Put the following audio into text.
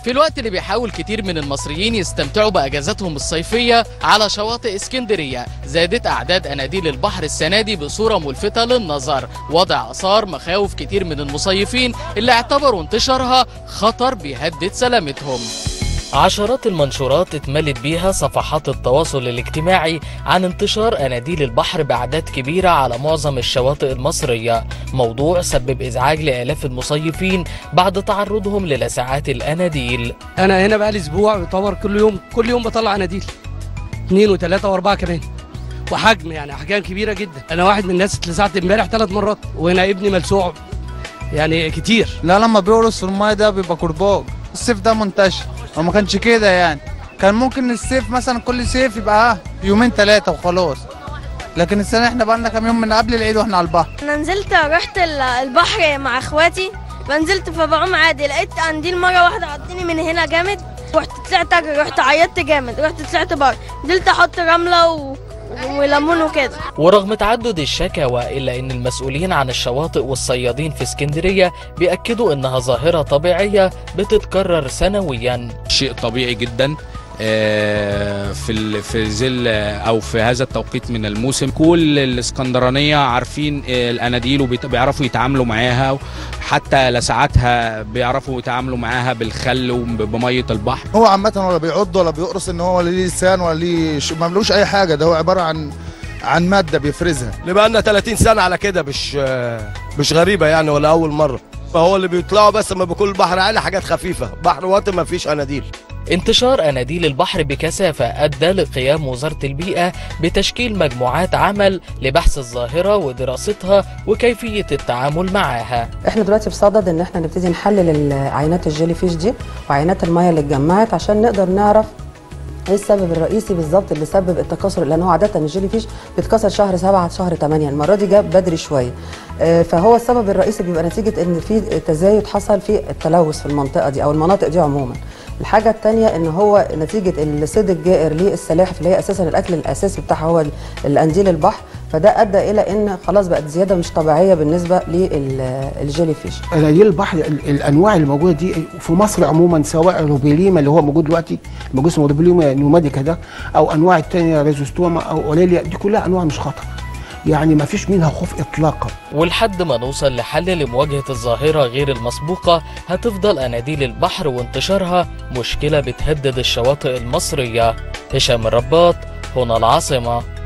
في الوقت اللي بيحاول كتير من المصريين يستمتعوا بأجازاتهم الصيفية على شواطئ اسكندرية زادت أعداد أناديل البحر السنة دي بصورة ملفتة للنظر وضع أثار مخاوف كتير من المصيفين اللي اعتبروا انتشارها خطر بيهدد سلامتهم عشرات المنشورات اتملت بيها صفحات التواصل الاجتماعي عن انتشار اناديل البحر باعداد كبيره على معظم الشواطئ المصريه، موضوع سبب ازعاج لالاف المصيفين بعد تعرضهم للسعات الاناديل. انا هنا بقى لي اسبوع يعتبر كل يوم كل يوم بطلع اناديل اثنين وثلاثه واربعه كمان وحجم يعني احجام كبيره جدا انا واحد من الناس اتلسعت امبارح ثلاث مرات وهنا ابني ملسوع يعني كتير لا لما بيقرص في المايه ده بيبقى كرباج الصيف ده منتشر هو ما كانش كده يعني كان ممكن الصيف مثلا كل صيف يبقى ها يومين ثلاثه وخلاص لكن السنه احنا بقى لنا كام يوم من قبل العيد واحنا على البحر انا نزلت رحت ال- البحر مع اخواتي فنزلت فبعوم عادي لقيت قنديل مره واحده عضني من هنا جامد رحت طلعت اجري رحت عيطت جامد رحت طلعت بره نزلت احط رمله و... وليمون وكده ورغم تعدد الشكاوى إلا أن المسؤولين عن الشواطئ والصيادين في اسكندرية بيأكدوا أنها ظاهرة طبيعية بتتكرر سنويا شيء طبيعي جدا آه، في ال- في ظل او في هذا التوقيت من الموسم كل الاسكندرانيه عارفين آه، الاناديل وبيعرفوا يتعاملوا معاها حتى لساعاتها بيعرفوا يتعاملوا معاها بالخل وبميه البحر هو عامة ولا بيعض ولا بيقرص ان هو ولا ليه لسان ولا ليه ش... ما ملوش اي حاجة ده هو عبارة عن عن مادة بيفرزها اللي بقى لنا 30 سنه على كده مش مش غريبه يعني ولا اول مره فهو اللي بيطلعوا بس لما بيكون البحر عالي حاجات خفيفه بحر واطي ما فيش اناديل انتشار أناديل البحر بكثافة أدى لقيام وزارة البيئة بتشكيل مجموعات عمل لبحث الظاهرة ودراستها وكيفية التعامل معها احنا دلوقتي بصدد ان احنا نبتدي نحلل عينات الجيلي فيش دي وعينات الميه اللي اتجمعت عشان نقدر نعرف ايه السبب الرئيسي بالظبط اللي سبب التكاثر لان هو عاده الجيلي فيش بيتكسر شهر سبعة شهر 8 المره دي جاب بدري شويه آه، فهو السبب الرئيسي بيبقى نتيجه ان في تزايد حصل في التلوث في المنطقه دي او المناطق دي عموما الحاجة التانية ان هو نتيجة الصيد الجائر للسلاحف اللي هي اساسا الاكل الاساسي بتاعها هو القنديل البحر فده ادى الى ان خلاص بقت زيادة مش طبيعية بالنسبة للجيلي فيش اناديل البحر ال- الانواع اللي موجوده دي في مصر عموما سواء روبيليما اللي هو موجود دلوقتي موجود اسمه روبيليما نوماديكا ده او انواع التانية ريزوستوما او اوريليا دي كلها انواع مش خطر يعني ما فيش منها خوف اطلاقا ولحد ما نوصل لحل لمواجهة الظاهرة غير المسبوقة هتفضل أناديل البحر وانتشارها مشكلة بتهدد الشواطئ المصرية هشام الرباط هنا العاصمة